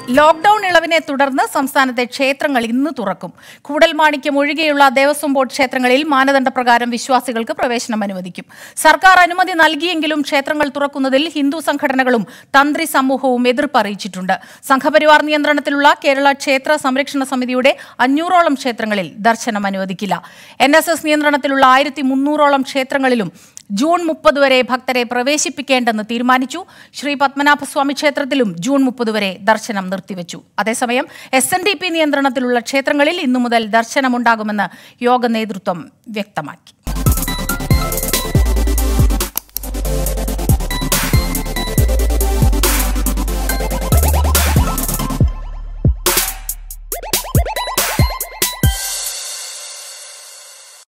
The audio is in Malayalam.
ലോക്ഡൌൺ ഇളവിനെ തുടർന്ന് സംസ്ഥാനത്തെ ക്ഷേത്രങ്ങൾ ഇന്ന് തുറക്കും കൂടൽമാണിക്യം ഒഴികെയുള്ള ദേവസ്വം ബോർഡ് ക്ഷേത്രങ്ങളിൽ മാനദണ്ഡപ്രകാരം വിശ്വാസികൾക്ക് പ്രവേശനം അനുവദിക്കും സർക്കാർ അനുമതി നൽകിയെങ്കിലും ക്ഷേത്രങ്ങൾ തുറക്കുന്നതിൽ ഹിന്ദു സംഘടനകളും തന്ത്രി സമൂഹവും എതിർപ്പ് അറിയിച്ചിട്ടുണ്ട് സംഘപരിവാർ നിയന്ത്രണത്തിലുള്ള കേരള ക്ഷേത്ര സംരക്ഷണ സമിതിയുടെ അഞ്ഞൂറോളം ക്ഷേത്രങ്ങളിൽ ദർശനം അനുവദിക്കില്ല എൻ എസ് എസ് നിയന്ത്രണത്തിലുള്ള ആയിരത്തി മുന്നൂറോളം ക്ഷേത്രങ്ങളിലും ജൂൺ മുപ്പത് വരെ ഭക്തരെ പ്രവേശിപ്പിക്കേണ്ടെന്ന് തീരുമാനിച്ചു ശ്രീ പത്മനാഭസ്വാമി ക്ഷേത്രത്തിലും ജൂൺ മുപ്പത് വരെ ദർശനം നിർത്തിവെച്ചു അതേസമയം എസ് എൻ ഡി പി നിയന്ത്രണത്തിലുള്ള ക്ഷേത്രങ്ങളിൽ ഇന്നു മുതൽ ദർശനമുണ്ടാകുമെന്ന് യോഗ നേതൃത്വം വ്യക്തമാക്കി